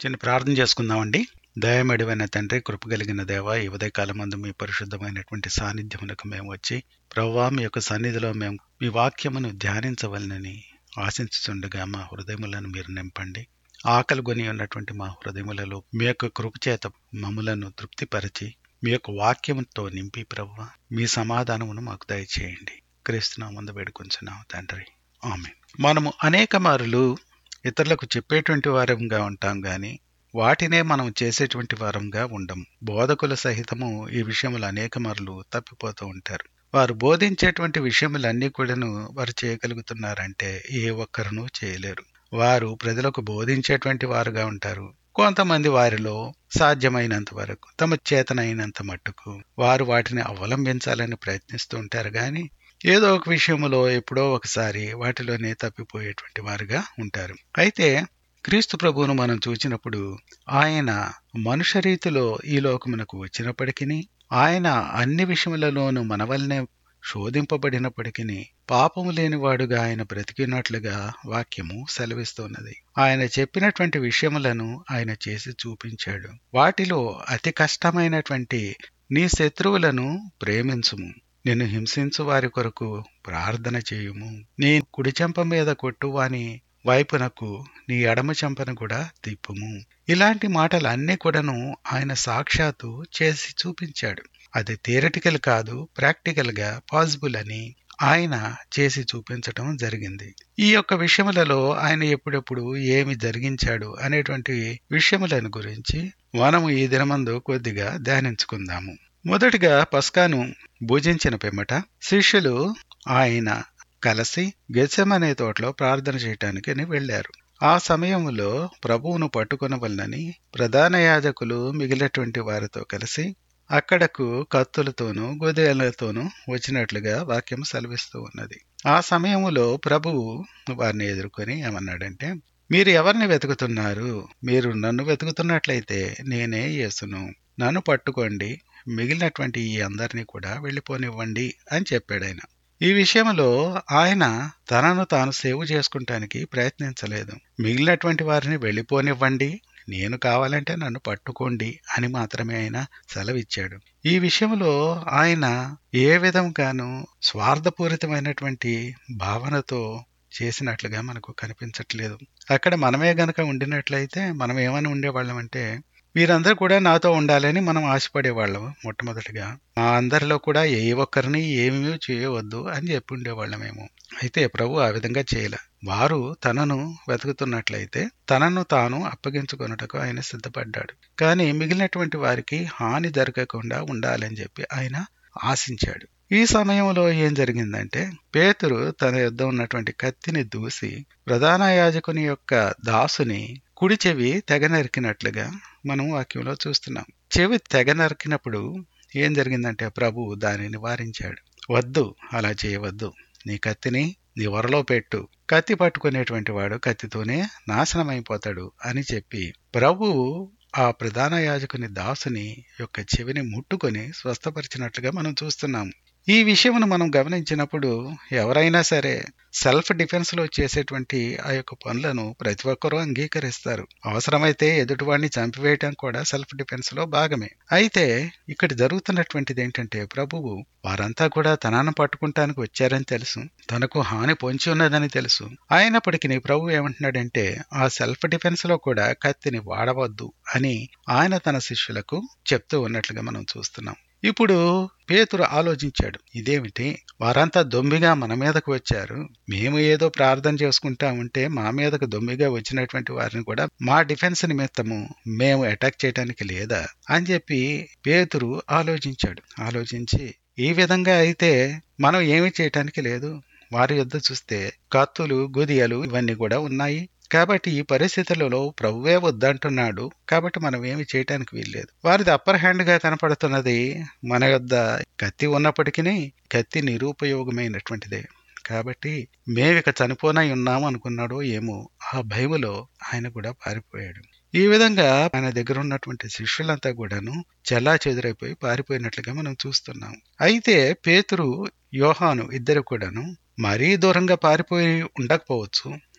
చిన్న ప్రార్థన చేసుకుందామండి దయమడివైన తండ్రి కృప కలిగిన దేవ ఈ ఉదయకాలం మందు మీ పరిశుద్ధమైనటువంటి సాన్నిధ్యమునకు మేము వచ్చి ప్రవ్వా మీ యొక్క సన్నిధిలో మేము మీ వాక్యమును ధ్యానించవలనని ఆశించుచుండగా మా హృదయములను మీరు నింపండి ఆకలి కొని ఉన్నటువంటి మా హృదయములలో మీ యొక్క కృప చేత మమ్ములను తృప్తిపరచి మీ యొక్క వాక్యముతో నింపి ప్రవ్వ మీ సమాధానమును మాకు దయచేయండి క్రీస్తునామందు వేడుకొంచున్నాం తండ్రి ఆమె మనము అనేక మారులు ఇతరులకు చెప్పేటువంటి వారంగా ఉంటాం గాని వాటినే మనం చేసేటువంటి వారంగా ఉండం బోధకుల సహితము ఈ విషయములు అనేక మార్లు తప్పిపోతూ ఉంటారు వారు బోధించేటువంటి విషయములన్నీ కూడాను వారు చేయగలుగుతున్నారంటే ఏ ఒక్కరునూ చేయలేరు వారు ప్రజలకు బోధించేటువంటి వారుగా ఉంటారు కొంతమంది వారిలో సాధ్యమైనంత వరకు తమ చేతనైనంత మట్టుకు వారు వాటిని అవలంబించాలని ప్రయత్నిస్తూ ఉంటారు గాని ఏదో ఒక విషయంలో ఎప్పుడో ఒకసారి వాటిలోనే తప్పిపోయేటువంటి వారుగా ఉంటారు అయితే క్రీస్తు ప్రభువును మనం చూచినప్పుడు ఆయన మనుష్య రీతిలో ఈ లోకమునకు వచ్చినప్పటికీ ఆయన అన్ని విషయములలోనూ మన వల్లనే శోధింపబడినప్పటికీ పాపము లేనివాడుగా ఆయన బ్రతికినట్లుగా వాక్యము సెలవిస్తున్నది ఆయన చెప్పినటువంటి విషయములను ఆయన చేసి చూపించాడు వాటిలో అతి కష్టమైనటువంటి నీ శత్రువులను ప్రేమించుము నిన్ను హింసించు వారి కొరకు ప్రార్థన చేయుము నీ కుడి చెంప మీద కొట్టువాని వైపునకు నీ ఎడమ చెంపను కూడా తిప్పుము ఇలాంటి మాటలు అన్నీ కూడాను ఆయన సాక్షాత్తు చేసి చూపించాడు అది థియరటికల్ కాదు ప్రాక్టికల్ గా పాసిబుల్ అని ఆయన చేసి చూపించటం జరిగింది ఈ యొక్క విషయములలో ఆయన ఎప్పుడెప్పుడు ఏమి జరిగించాడు అనేటువంటి విషయములను గురించి మనము ఈ దినమందు కొద్దిగా ధ్యానించుకుందాము మొదటిగా పస్కాను భుజించిన పిమ్మట శిష్యులు ఆయన కలిసి గెచ్చమనే తోటలో ప్రార్థన చేయటానికి వెళ్లారు ఆ సమయంలో ప్రభువును పట్టుకొనవలనని ప్రధాన యాజకులు మిగిలినటువంటి వారితో కలిసి అక్కడకు కత్తులతోనూ గొదేలతోనూ వచ్చినట్లుగా వాక్యం సెలవిస్తూ ఉన్నది ఆ సమయములో ప్రభువు వారిని ఎదుర్కొని ఏమన్నాడంటే మీరు ఎవరిని వెతుకుతున్నారు మీరు నన్ను వెతుకుతున్నట్లయితే నేనే యేసును నన్ను పట్టుకోండి మిగిలినటువంటి ఈ అందరినీ కూడా వెళ్ళిపోనివ్వండి అని చెప్పాడు ఆయన ఈ విషయంలో ఆయన తనను తాను సేవ్ చేసుకుంటానికి ప్రయత్నించలేదు మిగిలినటువంటి వారిని వెళ్ళిపోనివ్వండి నేను కావాలంటే నన్ను పట్టుకోండి అని మాత్రమే ఆయన సెలవిచ్చాడు ఈ విషయంలో ఆయన ఏ విధంగానూ స్వార్థపూరితమైనటువంటి భావనతో చేసినట్లుగా మనకు కనిపించట్లేదు అక్కడ మనమే గనక ఉండినట్లయితే మనం ఏమని ఉండేవాళ్ళం అంటే వీరందరూ కూడా నాతో ఉండాలని మనం ఆశపడేవాళ్ళం మొట్టమొదటిగా మా అందరిలో కూడా ఏ ఒక్కరిని ఏమీ చేయవద్దు అని చెప్పి ఉండేవాళ్ళమేమో అయితే ప్రభు ఆ విధంగా చేయలే వారు తనను వెతుకుతున్నట్లయితే తనను తాను అప్పగించుకొనుటకు ఆయన సిద్ధపడ్డాడు కానీ మిగిలినటువంటి వారికి హాని జరగకుండా ఉండాలని చెప్పి ఆయన ఆశించాడు ఈ సమయంలో ఏం జరిగిందంటే పేతురు తన యుద్ధ ఉన్నటువంటి కత్తిని దూసి ప్రధాన యాజకుని యొక్క దాసుని కుడి చెవి తెగ నరికినట్లుగా మనం వాక్యంలో చూస్తున్నాం చెవి తెగ నరికినప్పుడు ఏం జరిగిందంటే ప్రభు దాన్ని నివారించాడు వద్దు అలా చేయవద్దు నీ కత్తిని నీ వరలో పెట్టు కత్తి పట్టుకునేటువంటి వాడు కత్తితోనే నాశనం అయిపోతాడు అని చెప్పి ప్రభువు ఆ ప్రధాన యాజకుని దాసుని యొక్క చెవిని ముట్టుకొని స్వస్థపరిచినట్లుగా మనం చూస్తున్నాం ఈ విషయమును మనం గమనించినప్పుడు ఎవరైనా సరే సెల్ఫ్ డిఫెన్స్ లో చేసేటువంటి ఆ యొక్క పనులను ప్రతి ఒక్కరూ అంగీకరిస్తారు అవసరమైతే ఎదుటివాడిని చంపివేయటం కూడా సెల్ఫ్ డిఫెన్స్ లో భాగమే అయితే ఇక్కడ జరుగుతున్నటువంటిది ఏంటంటే ప్రభువు వారంతా కూడా తనను పట్టుకుంటానికి వచ్చారని తెలుసు తనకు హాని పొంచి ఉన్నదని తెలుసు అయినప్పటికీ ప్రభు ఏమంటున్నాడంటే ఆ సెల్ఫ్ డిఫెన్స్ లో కూడా కత్తిని వాడవద్దు అని ఆయన తన శిష్యులకు చెప్తూ ఉన్నట్లుగా మనం చూస్తున్నాం ఇప్పుడు పేతురు ఆలోచించాడు ఇదేమిటి వారంతా దొమ్మిగా మన మీదకు వచ్చారు మేము ఏదో ప్రార్థన చేసుకుంటా ఉంటే మా మీదకు దొమ్మిగా వచ్చినటువంటి వారిని కూడా మా డిఫెన్స్ నిమిత్తము మేము అటాక్ చేయడానికి లేదా అని చెప్పి పేతురు ఆలోచించాడు ఆలోచించి ఈ విధంగా అయితే మనం ఏమి చేయటానికి లేదు వారి యొద్ద చూస్తే కత్తులు గుదియలు ఇవన్నీ కూడా ఉన్నాయి కాబట్టి ఈ పరిస్థితులలో ప్రభువే వద్దంటున్నాడు కాబట్టి మనం ఏమి చేయటానికి వీల్లేదు వారిది అప్పర్ హ్యాండ్ గా కనపడుతున్నది మన యొద్ద కత్తి ఉన్నప్పటికీ కత్తి నిరుపయోగమైనటువంటిదే కాబట్టి మేమిక చనిపోనై ఉన్నాము అనుకున్నాడో ఏమో ఆ భయములో ఆయన కూడా పారిపోయాడు ఈ విధంగా ఆయన దగ్గర ఉన్నటువంటి శిష్యులంతా కూడాను చెల్లా చెదురైపోయి పారిపోయినట్లుగా మనం చూస్తున్నాం అయితే పేతురు యోహాను ఇద్దరు కూడాను మరీ దూరంగా పారిపోయి ఉండకపోవచ్చు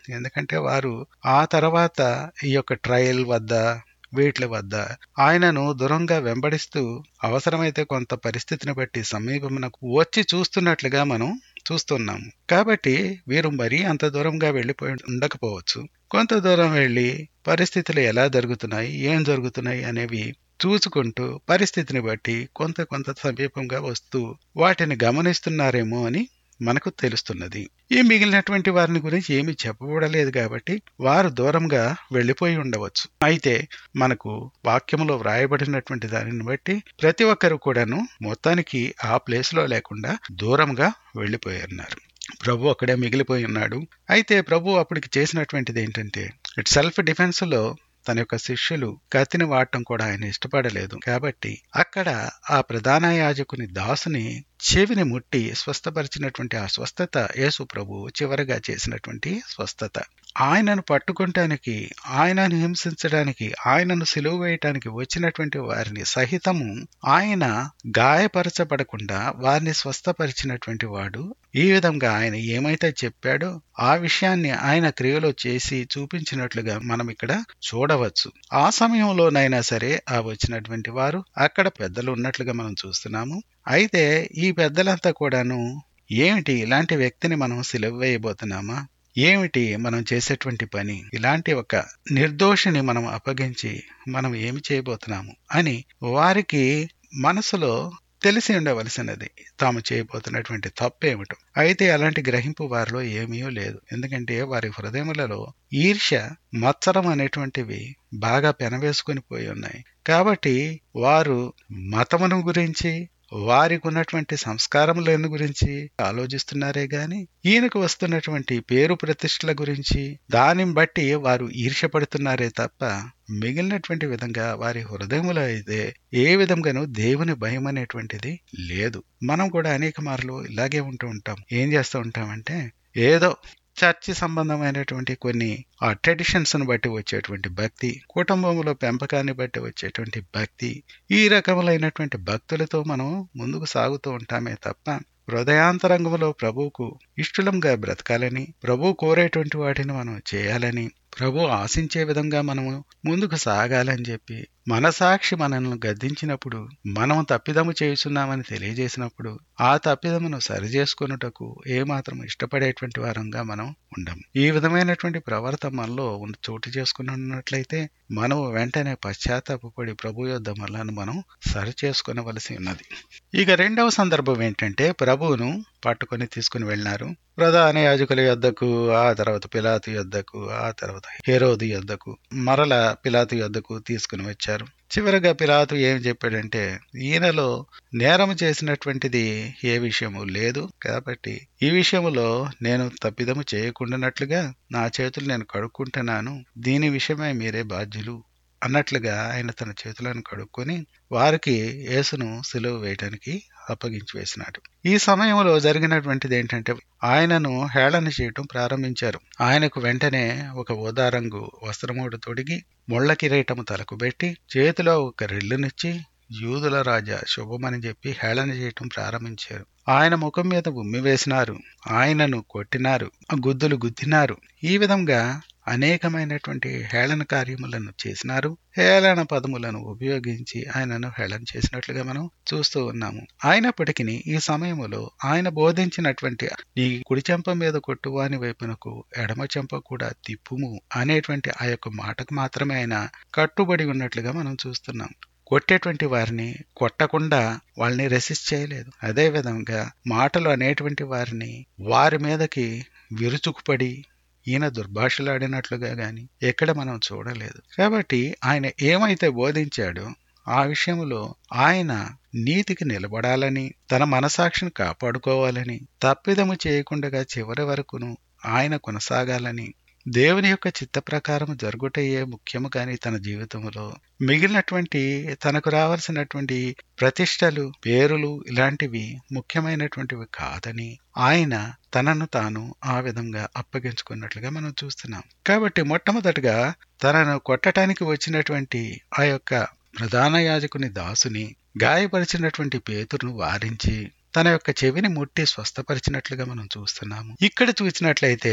ఎందుకంటే వారు ఆ తర్వాత ఈ యొక్క ట్రయల్ వద్ద వీట్ల వద్ద ఆయనను దూరంగా వెంబడిస్తూ అవసరమైతే కొంత పరిస్థితిని బట్టి సమీపమునకు వచ్చి చూస్తున్నట్లుగా మనం చూస్తున్నాము కాబట్టి వీరు మరీ అంత దూరంగా వెళ్ళిపోయి ఉండకపోవచ్చు కొంత దూరం వెళ్ళి పరిస్థితులు ఎలా జరుగుతున్నాయి ఏం జరుగుతున్నాయి అనేవి చూసుకుంటూ పరిస్థితిని బట్టి కొంత కొంత సమీపంగా వస్తూ వాటిని గమనిస్తున్నారేమో అని మనకు తెలుస్తున్నది ఈ మిగిలినటువంటి వారిని గురించి ఏమీ చెప్పబడలేదు కాబట్టి వారు దూరంగా వెళ్ళిపోయి ఉండవచ్చు అయితే మనకు వాక్యములో వ్రాయబడినటువంటి దానిని బట్టి ప్రతి ఒక్కరు కూడాను మొత్తానికి ఆ ప్లేస్ లో లేకుండా దూరంగా వెళ్ళిపోయి ఉన్నారు ప్రభు అక్కడే మిగిలిపోయి ఉన్నాడు అయితే ప్రభు అప్పటికి చేసినటువంటిది ఏంటంటే ఇట్ సెల్ఫ్ డిఫెన్స్ లో తన యొక్క శిష్యులు కత్తిని వాడటం కూడా ఆయన ఇష్టపడలేదు కాబట్టి అక్కడ ఆ ప్రధాన యాజకుని దాసుని చెవిని ముట్టి స్వస్థపరిచినటువంటి ఆ స్వస్థత యేసు ప్రభు చివరగా చేసినటువంటి స్వస్థత ఆయనను పట్టుకుంటానికి ఆయనను హింసించడానికి ఆయనను సిలువ వేయటానికి వచ్చినటువంటి వారిని సహితము ఆయన గాయపరచబడకుండా వారిని స్వస్థపరిచినటువంటి వాడు ఈ విధంగా ఆయన ఏమైతే చెప్పాడో ఆ విషయాన్ని ఆయన క్రియలో చేసి చూపించినట్లుగా మనం ఇక్కడ చూడవచ్చు ఆ సమయంలోనైనా సరే ఆ వచ్చినటువంటి వారు అక్కడ పెద్దలు ఉన్నట్లుగా మనం చూస్తున్నాము అయితే ఈ పెద్దలంతా కూడాను ఏమిటి ఇలాంటి వ్యక్తిని మనం సిలువ వేయబోతున్నామా ఏమిటి మనం చేసేటువంటి పని ఇలాంటి ఒక నిర్దోషిని మనం అప్పగించి మనం ఏమి చేయబోతున్నాము అని వారికి మనసులో తెలిసి ఉండవలసినది తాము చేయబోతున్నటువంటి తప్పేమిటో అయితే అలాంటి గ్రహింపు వారిలో ఏమీ లేదు ఎందుకంటే వారి హృదయములలో ఈర్ష్య మత్సరం అనేటువంటివి బాగా పెనవేసుకుని పోయి ఉన్నాయి కాబట్టి వారు మతమును గురించి వారికి ఉన్నటువంటి సంస్కారములను గురించి ఆలోచిస్తున్నారే గాని ఈయనకు వస్తున్నటువంటి పేరు ప్రతిష్టల గురించి దానిని బట్టి వారు ఈర్ష్యపడుతున్నారే తప్ప మిగిలినటువంటి విధంగా వారి హృదయములో అయితే ఏ విధంగానూ దేవుని భయం అనేటువంటిది లేదు మనం కూడా అనేక మార్లు ఇలాగే ఉంటూ ఉంటాం ఏం చేస్తూ ఉంటామంటే ఏదో చర్చి సంబంధమైనటువంటి కొన్ని ఆ ట్రెడిషన్స్ ను బట్టి వచ్చేటువంటి భక్తి కుటుంబంలో పెంపకాన్ని బట్టి వచ్చేటువంటి భక్తి ఈ రకములైనటువంటి భక్తులతో మనం ముందుకు సాగుతూ ఉంటామే తప్ప హృదయాంతరంగంలో ప్రభువుకు ఇష్టలంగా బ్రతకాలని ప్రభు కోరేటువంటి వాటిని మనం చేయాలని ప్రభు ఆశించే విధంగా మనము ముందుకు సాగాలని చెప్పి మనసాక్షి మనల్ని గద్దించినప్పుడు మనం తప్పిదము చేస్తున్నామని తెలియజేసినప్పుడు ఆ తప్పిదమును సరిచేసుకొనుటకు ఏమాత్రం ఇష్టపడేటువంటి వారంగా మనం ఉండం ఈ విధమైనటువంటి ప్రవర్తన మనలో చోటు చేసుకున్నట్లయితే మనం వెంటనే పశ్చాత్తాపడి ప్రభు యొద్ద మనలను మనం సరి చేసుకునవలసి ఉన్నది ఇక రెండవ సందర్భం ఏంటంటే ప్రభువును పట్టుకొని తీసుకుని వెళ్ళినారు ప్రధాన యాజకుల యొద్దకు ఆ తర్వాత పిలాతు యొద్దకు ఆ తర్వాత హేరోది యొద్దకు మరల పిలాతు యొద్దకు తీసుకుని వచ్చారు చివరగా పిలాతు ఏం చెప్పాడంటే ఈయనలో నేరం చేసినటువంటిది ఏ విషయము లేదు కాబట్టి ఈ విషయములో నేను తప్పిదము చేయకుండానట్లుగా నా చేతులు నేను కడుక్కుంటున్నాను దీని విషయమై మీరే బాధ్యులు అన్నట్లుగా ఆయన తన చేతులను కడుక్కొని వారికి యేసును సిలువ వేయటానికి అప్పగించి వేసినాడు ఈ సమయంలో జరిగినటువంటిది ఏంటంటే ఆయనను హేళన చేయటం ప్రారంభించారు ఆయనకు వెంటనే ఒక ఓదారంగు వస్త్రముడు తొడిగి ముళ్ళ కిరీటము తలకు పెట్టి చేతిలో ఒక రెల్లునిచ్చి యూదుల రాజా శుభమని చెప్పి హేళన చేయటం ప్రారంభించారు ఆయన ముఖం మీద ఉమ్మి వేసినారు ఆయనను కొట్టినారు గుద్దులు గుద్దినారు ఈ విధంగా అనేకమైనటువంటి హేళన కార్యములను చేసినారు హేళన పదములను ఉపయోగించి ఆయనను హేళన చేసినట్లుగా మనం చూస్తూ ఉన్నాము అయినప్పటికీ ఈ సమయములో ఆయన బోధించినటువంటి నీ కుడి చెంప మీద కొట్టువాని వైపునకు ఎడమ చెంప కూడా తిప్పుము అనేటువంటి ఆ యొక్క మాటకు మాత్రమే ఆయన కట్టుబడి ఉన్నట్లుగా మనం చూస్తున్నాం కొట్టేటువంటి వారిని కొట్టకుండా వాళ్ళని రెసిస్ట్ చేయలేదు అదే విధంగా మాటలు అనేటువంటి వారిని వారి మీదకి విరుచుకుపడి ఈయన దుర్భాషలాడినట్లుగా గాని ఎక్కడ మనం చూడలేదు కాబట్టి ఆయన ఏమైతే బోధించాడో ఆ విషయంలో ఆయన నీతికి నిలబడాలని తన మనసాక్షిని కాపాడుకోవాలని తప్పిదము చేయకుండా చివరి వరకును ఆయన కొనసాగాలని దేవుని యొక్క చిత్త ప్రకారం జరుగుటయ్యే ముఖ్యము కాని తన జీవితంలో మిగిలినటువంటి తనకు రావాల్సినటువంటి ప్రతిష్టలు పేరులు ఇలాంటివి ముఖ్యమైనటువంటివి కాదని ఆయన తనను తాను ఆ విధంగా అప్పగించుకున్నట్లుగా మనం చూస్తున్నాం కాబట్టి మొట్టమొదటిగా తనను కొట్టడానికి వచ్చినటువంటి ఆ యొక్క ప్రధాన యాజకుని దాసుని గాయపరిచినటువంటి పేతురును వారించి తన యొక్క చెవిని ముట్టి స్వస్థపరిచినట్లుగా మనం చూస్తున్నాము ఇక్కడ చూసినట్లయితే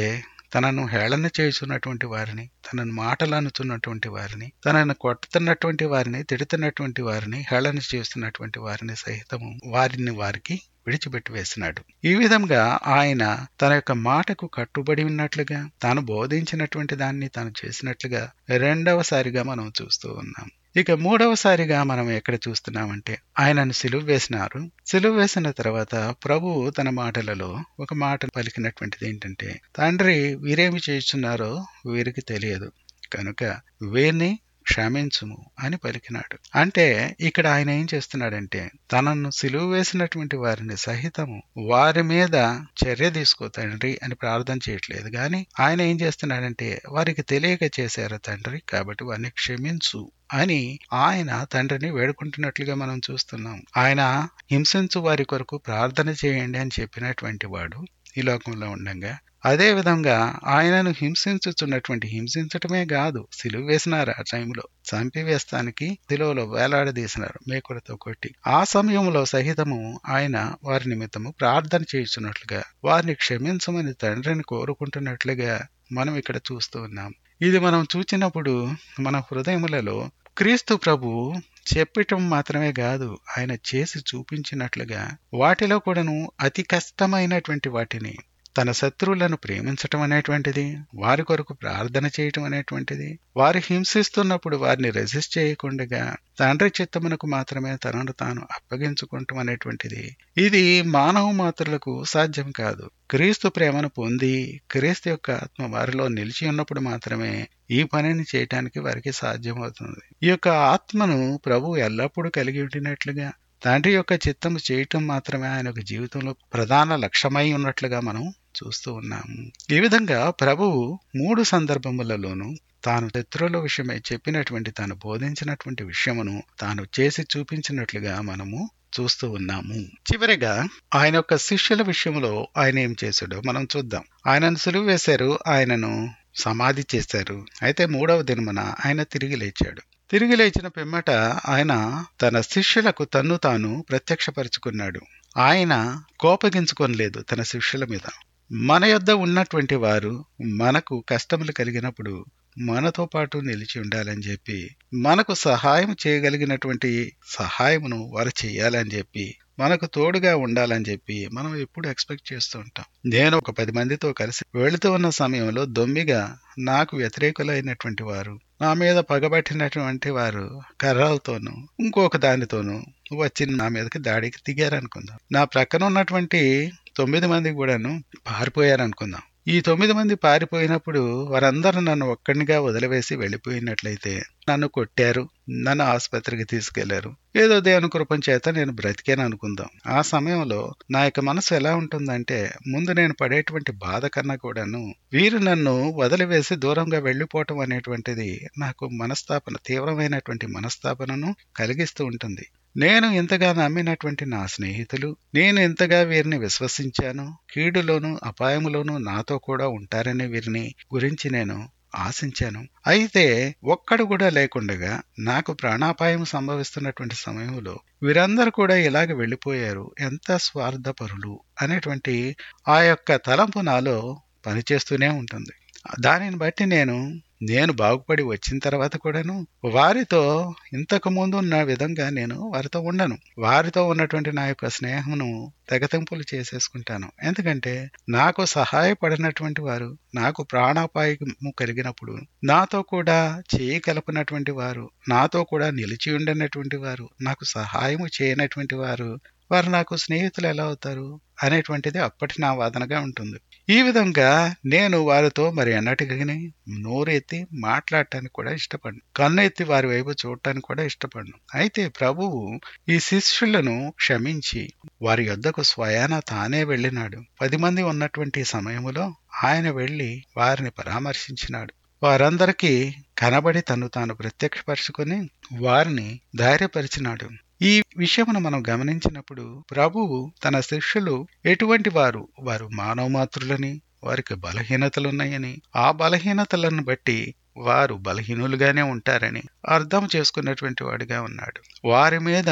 తనను హేళన చేస్తున్నటువంటి వారిని తనను మాటలు అనుతున్నటువంటి వారిని తనను కొట్టుతున్నటువంటి వారిని తిడుతున్నటువంటి వారిని హేళన చేస్తున్నటువంటి వారిని సహితము వారిని వారికి విడిచిపెట్టి వేసినాడు ఈ విధంగా ఆయన తన యొక్క మాటకు కట్టుబడి ఉన్నట్లుగా తాను బోధించినటువంటి దాన్ని తాను చేసినట్లుగా రెండవసారిగా మనం చూస్తూ ఉన్నాం ఇక మూడవసారిగా మనం ఎక్కడ చూస్తున్నామంటే ఆయనను సిలువ వేసినారు సిలువ వేసిన తర్వాత ప్రభువు తన మాటలలో ఒక మాట పలికినటువంటిది ఏంటంటే తండ్రి వీరేమి చేస్తున్నారో వీరికి తెలియదు కనుక వీరిని క్షమించుము అని పలికినాడు అంటే ఇక్కడ ఆయన ఏం చేస్తున్నాడంటే తనను సిలువ వేసినటువంటి వారిని సహితము వారి మీద చర్య తీసుకో తండ్రి అని ప్రార్థన చేయట్లేదు కానీ ఆయన ఏం చేస్తున్నాడంటే వారికి తెలియక చేశారు తండ్రి కాబట్టి వారిని క్షమించు అని ఆయన తండ్రిని వేడుకుంటున్నట్లుగా మనం చూస్తున్నాం ఆయన హింసించు వారి కొరకు ప్రార్థన చేయండి అని చెప్పినటువంటి వాడు ఈ లోకంలో ఉండగా అదే విధంగా ఆయనను హింసించుచున్నటువంటి హింసించటమే కాదు సిలువ వేసినారు ఆ టైంలో చంపివేస్తానికి సిలువలో వేలాడదీసినారు మేకులతో కొట్టి ఆ సమయంలో సహితము ఆయన వారి నిమిత్తము ప్రార్థన చేయుచున్నట్లుగా వారిని క్షమించమని తండ్రిని కోరుకుంటున్నట్లుగా మనం ఇక్కడ చూస్తూ ఉన్నాం ఇది మనం చూచినప్పుడు మన హృదయములలో క్రీస్తు ప్రభు చెప్పటం మాత్రమే కాదు ఆయన చేసి చూపించినట్లుగా వాటిలో కూడాను అతి కష్టమైనటువంటి వాటిని తన శత్రువులను ప్రేమించటం అనేటువంటిది వారి కొరకు ప్రార్థన చేయటం అనేటువంటిది వారు హింసిస్తున్నప్పుడు వారిని రెసిస్ట్ చేయకుండా తండ్రి చిత్తమునకు మాత్రమే తనను తాను అప్పగించుకుంటాం అనేటువంటిది ఇది మానవ మాతృలకు సాధ్యం కాదు క్రీస్తు ప్రేమను పొంది క్రీస్తు యొక్క ఆత్మ వారిలో నిలిచి ఉన్నప్పుడు మాత్రమే ఈ పనిని చేయటానికి వారికి సాధ్యమవుతుంది ఈ యొక్క ఆత్మను ప్రభు ఎల్లప్పుడూ కలిగి ఉండినట్లుగా తండ్రి యొక్క చిత్తము చేయటం మాత్రమే ఆయన యొక్క జీవితంలో ప్రధాన లక్ష్యమై ఉన్నట్లుగా మనం చూస్తూ ఉన్నాము ఈ విధంగా ప్రభువు మూడు సందర్భములలోనూ తాను శత్రువుల విషయమై చెప్పినటువంటి తాను బోధించినటువంటి విషయమును తాను చేసి చూపించినట్లుగా మనము చూస్తూ ఉన్నాము చివరిగా ఆయన యొక్క శిష్యుల విషయంలో ఆయన ఏం చేశాడో మనం చూద్దాం ఆయనను సులువు వేశారు ఆయనను సమాధి చేశారు అయితే మూడవ దినమున ఆయన తిరిగి లేచాడు తిరిగి లేచిన పిమ్మట ఆయన తన శిష్యులకు తన్ను తాను ప్రత్యక్షపరుచుకున్నాడు ఆయన కోపగించుకొనలేదు తన శిష్యుల మీద మన యొద్ద ఉన్నటువంటి వారు మనకు కష్టములు కలిగినప్పుడు మనతో పాటు నిలిచి ఉండాలని చెప్పి మనకు సహాయం చేయగలిగినటువంటి సహాయమును వారు చేయాలని చెప్పి మనకు తోడుగా ఉండాలని చెప్పి మనం ఎప్పుడు ఎక్స్పెక్ట్ చేస్తూ ఉంటాం నేను ఒక పది మందితో కలిసి వెళుతూ ఉన్న సమయంలో దొమ్మిగా నాకు వ్యతిరేకులైనటువంటి వారు నా మీద పగబట్టినటువంటి వారు కర్రలతోనూ ఇంకొక దానితోనూ వచ్చి నా మీదకి దాడికి దిగారనుకుందాం నా ప్రక్కన ఉన్నటువంటి తొమ్మిది మంది కూడాను పారిపోయారనుకుందాం ఈ తొమ్మిది మంది పారిపోయినప్పుడు వారందరూ నన్ను ఒక్కడినిగా వదిలివేసి వెళ్ళిపోయినట్లయితే నన్ను కొట్టారు నన్ను ఆసుపత్రికి తీసుకెళ్లారు ఏదో దేవుని కృపం చేత నేను బ్రతికాను అనుకుందాం ఆ సమయంలో నా యొక్క మనసు ఎలా ఉంటుందంటే ముందు నేను పడేటువంటి బాధ కన్నా కూడాను వీరు నన్ను వదిలివేసి దూరంగా వెళ్లిపోవటం అనేటువంటిది నాకు మనస్తాపన తీవ్రమైనటువంటి మనస్తాపనను కలిగిస్తూ ఉంటుంది నేను ఇంతగా నమ్మినటువంటి నా స్నేహితులు నేను ఇంతగా వీరిని విశ్వసించాను కీడులోను అపాయములోను నాతో కూడా ఉంటారని వీరిని గురించి నేను ఆశించాను అయితే ఒక్కడు కూడా లేకుండగా నాకు ప్రాణాపాయం సంభవిస్తున్నటువంటి సమయంలో వీరందరూ కూడా ఇలాగ వెళ్ళిపోయారు ఎంత స్వార్థపరులు అనేటువంటి ఆ యొక్క తలంపు నాలో పనిచేస్తూనే ఉంటుంది దానిని బట్టి నేను నేను బాగుపడి వచ్చిన తర్వాత కూడాను వారితో ఇంతకు ముందు ఉన్న విధంగా నేను వారితో ఉండను వారితో ఉన్నటువంటి నా యొక్క స్నేహమును తెగతింపులు చేసేసుకుంటాను ఎందుకంటే నాకు సహాయపడినటువంటి వారు నాకు ప్రాణాపాయము కలిగినప్పుడు నాతో కూడా చేయి కలపనటువంటి వారు నాతో కూడా నిలిచి ఉండనటువంటి వారు నాకు సహాయము చేయనటువంటి వారు వారు నాకు స్నేహితులు ఎలా అవుతారు అనేటువంటిది అప్పటి నా వాదనగా ఉంటుంది ఈ విధంగా నేను వారితో మరి అన్నట్టుగానే నోరెత్తి మాట్లాడటానికి కూడా ఇష్టపడను కన్ను ఎత్తి వారి వైపు చూడటానికి కూడా ఇష్టపడను అయితే ప్రభువు ఈ శిష్యులను క్షమించి వారి యొద్దకు స్వయాన తానే వెళ్ళినాడు పది మంది ఉన్నటువంటి సమయములో ఆయన వెళ్ళి వారిని పరామర్శించినాడు వారందరికీ కనబడి తను తాను ప్రత్యక్షపరుచుకొని వారిని ధైర్యపరిచినాడు ఈ విషయమును మనం గమనించినప్పుడు ప్రభువు తన శిష్యులు ఎటువంటి వారు వారు మానవ మాతృలని వారికి బలహీనతలున్నాయని ఆ బలహీనతలను బట్టి వారు బలహీనులుగానే ఉంటారని అర్థం చేసుకున్నటువంటి వాడిగా ఉన్నాడు వారి మీద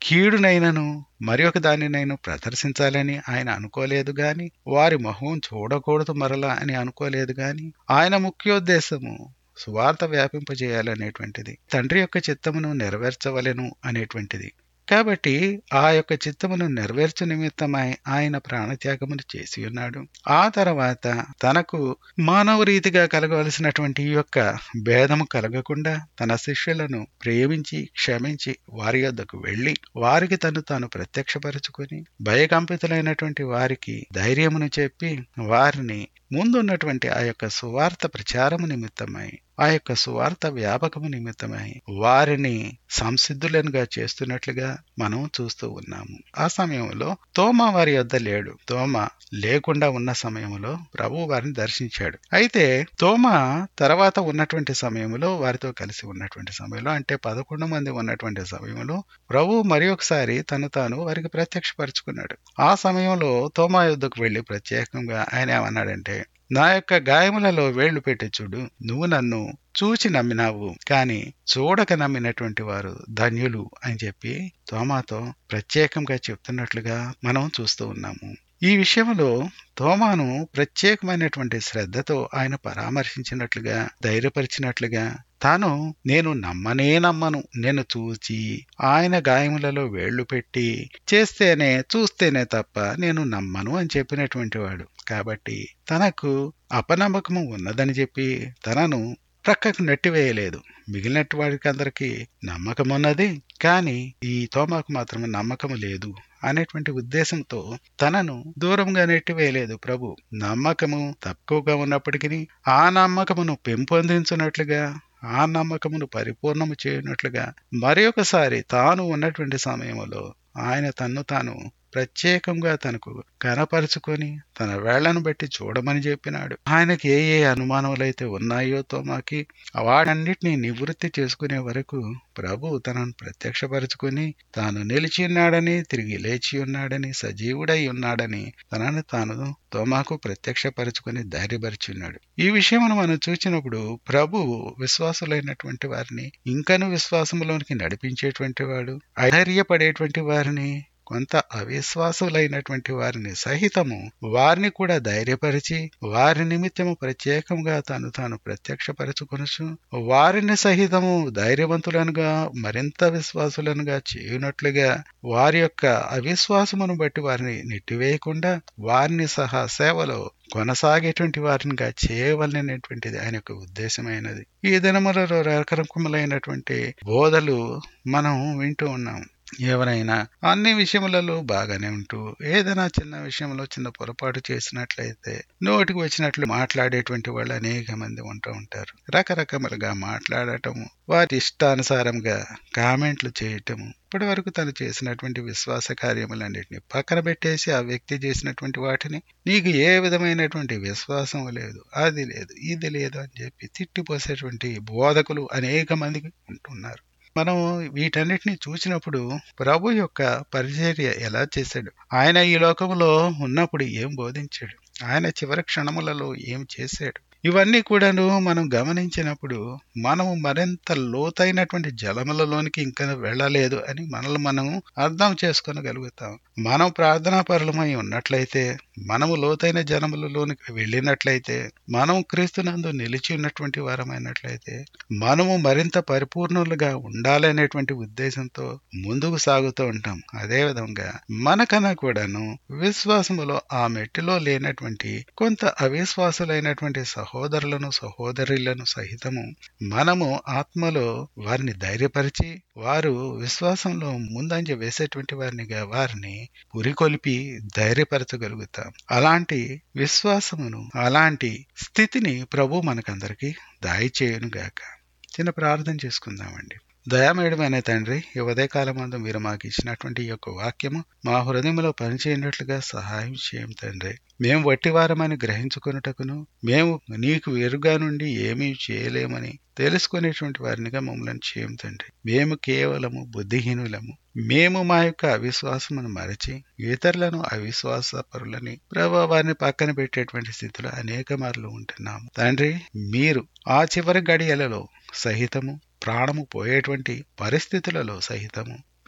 కీడునైనను మరి ఒక దానినైనా ప్రదర్శించాలని ఆయన అనుకోలేదు గాని వారి మొహం చూడకూడదు మరలా అని అనుకోలేదు గాని ఆయన ముఖ్యోద్దేశము సువార్త వ్యాపింపజేయాలనేటువంటిది తండ్రి యొక్క చిత్తమును నెరవేర్చవలెను అనేటువంటిది కాబట్టి ఆ యొక్క చిత్తమును నెరవేర్చు నిమిత్తమై ఆయన ప్రాణత్యాగమును చేసి ఉన్నాడు ఆ తర్వాత తనకు మానవ రీతిగా కలగవలసినటువంటి ఈ యొక్క భేదము కలగకుండా తన శిష్యులను ప్రేమించి క్షమించి వారి యొద్దకు వెళ్లి వారికి తను తాను ప్రత్యక్షపరుచుకొని భయకంపితులైనటువంటి వారికి ధైర్యమును చెప్పి వారిని ముందున్నటువంటి ఆ యొక్క సువార్త ప్రచారము నిమిత్తమై ఆ యొక్క సువార్త వ్యాపకము నిమిత్తమై వారిని సంసిద్ధులనుగా చేస్తున్నట్లుగా మనం చూస్తూ ఉన్నాము ఆ సమయంలో తోమ వారి యొద్ద లేడు తోమ లేకుండా ఉన్న సమయంలో ప్రభు వారిని దర్శించాడు అయితే తోమ తర్వాత ఉన్నటువంటి సమయంలో వారితో కలిసి ఉన్నటువంటి సమయంలో అంటే పదకొండు మంది ఉన్నటువంటి సమయంలో ప్రభు మరి ఒకసారి తను తాను వారికి ప్రత్యక్షపరుచుకున్నాడు ఆ సమయంలో తోమా యుద్ధకు వెళ్లి ప్రత్యేకంగా ఆయన ఏమన్నాడంటే నా యొక్క గాయములలో వేళ్లు పెట్టి చూడు నువ్వు నన్ను చూచి నమ్మినావు కాని చూడక నమ్మినటువంటి వారు ధన్యులు అని చెప్పి తోమాతో ప్రత్యేకంగా చెప్తున్నట్లుగా మనం చూస్తూ ఉన్నాము ఈ విషయంలో తోమాను ప్రత్యేకమైనటువంటి శ్రద్ధతో ఆయన పరామర్శించినట్లుగా ధైర్యపరిచినట్లుగా తాను నేను నమ్మనే నమ్మను నేను చూచి ఆయన గాయములలో వేళ్లు పెట్టి చేస్తేనే చూస్తేనే తప్ప నేను నమ్మను అని చెప్పినటువంటి వాడు కాబట్టి తనకు అపనమ్మకము ఉన్నదని చెప్పి తనను ప్రక్కకు నెట్టివేయలేదు మిగిలిన వాడికి అందరికీ నమ్మకం ఉన్నది కానీ ఈ తోమాకు మాత్రం నమ్మకం లేదు అనేటువంటి ఉద్దేశంతో తనను దూరంగా నెట్టివేయలేదు ప్రభు నమ్మకము తక్కువగా ఉన్నప్పటికీ ఆ నమ్మకమును పెంపొందించినట్లుగా ఆ నమ్మకమును పరిపూర్ణము చేయనట్లుగా మరి ఒకసారి తాను ఉన్నటువంటి సమయంలో ఆయన తన్ను తాను ప్రత్యేకంగా తనకు కనపరుచుకొని తన వేళ్లను బట్టి చూడమని చెప్పినాడు ఆయనకి ఏ ఏ అనుమానములైతే ఉన్నాయో తోమాకి వాటన్నిటిని నివృత్తి చేసుకునే వరకు ప్రభు తనను ప్రత్యక్షపరుచుకుని తాను నిలిచి ఉన్నాడని తిరిగి లేచి ఉన్నాడని సజీవుడై ఉన్నాడని తనను తాను తోమాకు ప్రత్యక్షపరుచుకుని ధైర్యపరిచున్నాడు ఈ విషయమును మనం చూసినప్పుడు ప్రభు విశ్వాసులైనటువంటి వారిని ఇంకను విశ్వాసములోనికి నడిపించేటువంటి వాడు అధైర్యపడేటువంటి వారిని కొంత అవిశ్వాసులైనటువంటి వారిని సహితము వారిని కూడా ధైర్యపరిచి వారి నిమిత్తము ప్రత్యేకంగా తాను తాను ప్రత్యక్షపరచుకొనచ్చు వారిని సహితము ధైర్యవంతులనుగా మరింత విశ్వాసులనుగా చేయునట్లుగా వారి యొక్క అవిశ్వాసమును బట్టి వారిని నెట్టివేయకుండా వారిని సహా సేవలో కొనసాగేటువంటి వారినిగా చేయవలనటువంటిది ఆయన యొక్క ఉద్దేశమైనది ఈ దినములలో రకరకములైనటువంటి బోధలు మనం వింటూ ఉన్నాం ఎవరైనా అన్ని విషయములలో బాగానే ఉంటూ ఏదైనా చిన్న విషయంలో చిన్న పొరపాటు చేసినట్లయితే నోటికి వచ్చినట్లు మాట్లాడేటువంటి వాళ్ళు అనేక మంది ఉంటూ ఉంటారు రకరకములుగా మాట్లాడటము వారి ఇష్టానుసారంగా కామెంట్లు చేయటము ఇప్పటి వరకు తను చేసినటువంటి విశ్వాస కార్యములన్నింటినీ పక్కన పెట్టేసి ఆ వ్యక్తి చేసినటువంటి వాటిని నీకు ఏ విధమైనటువంటి విశ్వాసం లేదు అది లేదు ఇది లేదు అని చెప్పి తిట్టిపోసేటువంటి బోధకులు అనేక మందికి ఉంటున్నారు మనం వీటన్నిటిని చూసినప్పుడు ప్రభు యొక్క పరిచర్య ఎలా చేశాడు ఆయన ఈ లోకంలో ఉన్నప్పుడు ఏం బోధించాడు ఆయన చివరి క్షణములలో ఏం చేశాడు ఇవన్నీ కూడాను మనం గమనించినప్పుడు మనము మరింత లోతైనటువంటి జలములలోనికి ఇంకా వెళ్ళలేదు అని మనల్ని మనం అర్థం చేసుకోగలుగుతాం మనం ప్రార్థనా పరులమై ఉన్నట్లయితే మనము లోతైన జనములలోనికి వెళ్ళినట్లయితే మనం క్రీస్తునందు నిలిచి ఉన్నటువంటి వారమైనట్లయితే మనము మరింత పరిపూర్ణులుగా ఉండాలనేటువంటి ఉద్దేశంతో ముందుకు సాగుతూ ఉంటాం అదే విధంగా మనకన్నా కూడాను విశ్వాసములో ఆ మెట్టిలో లేనటువంటి కొంత అవిశ్వాసులైనటువంటి సహోదరులను సహోదరులను సహితము మనము ఆత్మలో వారిని ధైర్యపరిచి వారు విశ్వాసంలో ముందంజ వేసేటువంటి వారినిగా వారిని పురికొలిపి ధైర్యపరచగలుగుతాం అలాంటి విశ్వాసమును అలాంటి స్థితిని ప్రభు మనకందరికి దాయిచేయునుగాక చిన్న ప్రార్థన చేసుకుందామండి దయామేయడమైన తండ్రి ఈ ఉదయకాలమందు మీరు మాకు ఇచ్చినటువంటి ఈ యొక్క వాక్యము మా హృదయంలో పనిచేయనట్లుగా సహాయం చేయం తండ్రి మేము వట్టివారమని గ్రహించుకొనుటకును మేము నీకు వేరుగా నుండి ఏమీ చేయలేమని తెలుసుకునేటువంటి వారినిగా మమ్మల్ని చేయం తండ్రి మేము కేవలము బుద్ధిహీనులము మేము మా యొక్క అవిశ్వాసమును మరచి ఇతరులను అవిశ్వాస పరులని ప్రభావ వారిని పక్కన పెట్టేటువంటి స్థితిలో అనేక మార్లు ఉంటున్నాము తండ్రి మీరు ఆ చివరి గడియలలో సహితము ప్రాణము పోయేటువంటి పరిస్థితులలో సహితము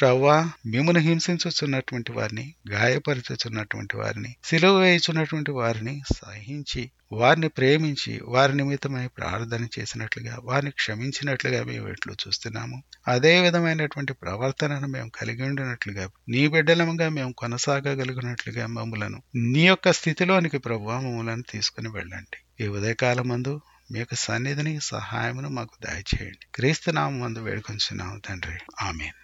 ప్రవ్వా మిమ్మను హింసించుచున్నటువంటి వారిని గాయపరుచుచున్నటువంటి వారిని సిలువ వేయుచున్నటువంటి వారిని సహించి వారిని ప్రేమించి వారి నిమిత్తమై ప్రార్థన చేసినట్లుగా వారిని క్షమించినట్లుగా మేము ఎట్లు చూస్తున్నాము అదే విధమైనటువంటి ప్రవర్తనను మేము కలిగి ఉండినట్లుగా నీ బిడ్డలముగా మేము కొనసాగగలిగినట్లుగా మమ్మలను నీ యొక్క స్థితిలోనికి ప్రభు మమ్మలను తీసుకుని వెళ్ళండి ఈ ఉదయకాలం మందు మీ యొక్క సన్నిధిని సహాయమును మాకు దయచేయండి క్రీస్తు నామందు వేడుకొంచున్నాము తండ్రి ఆమె